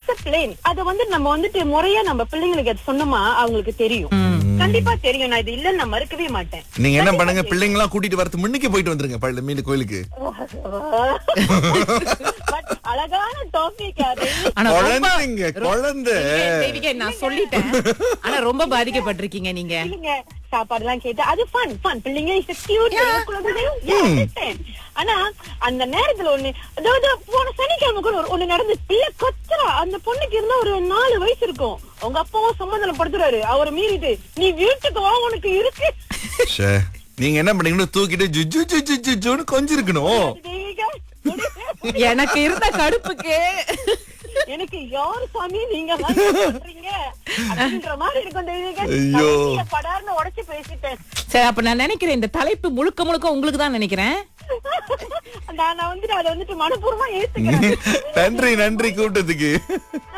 Discipline அத வந்து நம்ம வந்துட்டு முறையா நம்ம பிள்ளைங்களுக்கு அது சொன்னோமா அவங்களுக்கு தெரியும் கண்டிப்பா தெரியும் நான் இது இல்லன்னு நான் மறுக்கவே மாட்டேன் நீங்க என்ன பண்ணுங்க பிள்ளைங்க எல்லாம் கூட்டிட்டு வரது முன்னுக்கு போயிட்டு வந்துருங்க பள்ளி மீன் கோயிலுக்கு But அழகான டாபிக் அது ஆனா ரொம்ப- குழந்தைங்க குழந்தை தேவிகா, நான் சொல்லிட்டேன் ஆனா ரொம்ப பாதிக்கப்பட்டிருக்கீங்க நீங்க பிள்ளைங்க சாப்பாடு எல்லாம் கேட்டு அது ஃபன் ஃபன் பிள்ளைங்க இஸ் கியூட் ஆனா அந்த நேரத்துல ஒண்ணு அதாவது போன சனிக்கிழமை கூட ஒரு- ஒண்ணு நடந்து பிள்ளை கொத்துறா அந்த பொண்ணுக்கு இருந்தா ஒரு நாலு வயசு இருக்கும் உங்க அப்பாவும் சமாதானம் படுத்துறாரு அவரை மீறிட்டு நீ வீட்டுக்கு வா உனக்கு இருக்கு ச்சே. நீங்க என்ன பண்ணீங்கன்னு தூக்கிட்டு ஜுஜு ஜுஜு ஜுஜுன்னு கொஞ்சம் இருக்கணும் தெய்வீகா, எனக்கு இருந்த கடுப்புக்கு எனக்கு யார் சாமி நீங்க எல்லாம் சொல்றீங்க அப்படின்ற மாதிரி இருக்கும் தெய்வீகா. ஐயோ. நான் வெளிய படார்னு உடைச்சு பேசிட்டேன் சரி அப்ப நான் நினைக்கிறேன் இந்த தலைப்பு முழுக்க முழுக்க உங்களுக்கு தான் நினைக்கிறேன் நான் நான் வந்துட்டு அதை வந்துட்டு மனப்பூர்வமா ஏத்துக்கிறேன் நன்றி நன்றி கூப்பிட்டதுக்கு